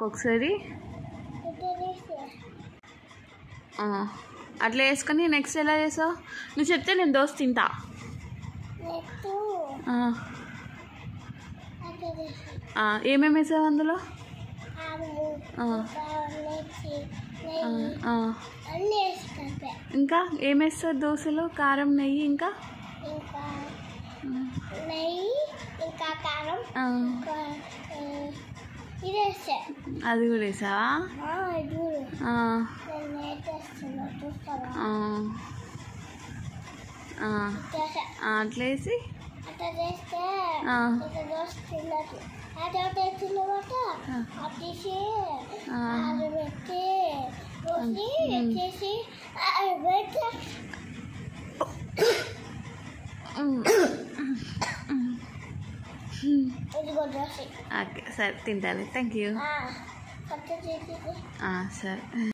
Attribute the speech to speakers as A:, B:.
A: నాకు ఒకసారి ఆ, అట్లా వేసుకొని నెక్స్ట్ ఎలా చేసావు నువ్వు చెప్తే నేను దోశ తింటా ఆ, ఆ, ఏమేమి వేసావు అందులో ఆ, ఆ, ఆ.
B: అన్నీ వేసి కలిపా
A: ఇంకా ఏం వేస్తావు దోశలో కారం నెయ్యి ఇంకా
B: ఇంకా నెయ్యి ఇంకా కారం
A: ఆ,
B: ఇంకా ఆ, ఇది వేసా
A: అది కూడా వేసావా
B: చూడు
A: ఆ,
B: నేను నేర్చేస్తున్నా చూస్తావా
A: ఆ, ఆ,
B: చేసా
A: ఆ, అట్లా వేసి
B: అట్లా చేస్తే
A: ఆ.
B: ఇంకా దోశ తిన్నట్టు ఆ తర్వాత తిన్నమాట
A: ఆ.
B: అది తీసి
A: ఆ.
B: అది పెట్టి పోసి
A: ఉమ్.
B: చేసి అది పెట్టి ఇదిగో దోశ
A: ఓకే సరే తింటాను థ్యాంక్ యూ
B: ఆ, కొత్త చేసి
A: సరే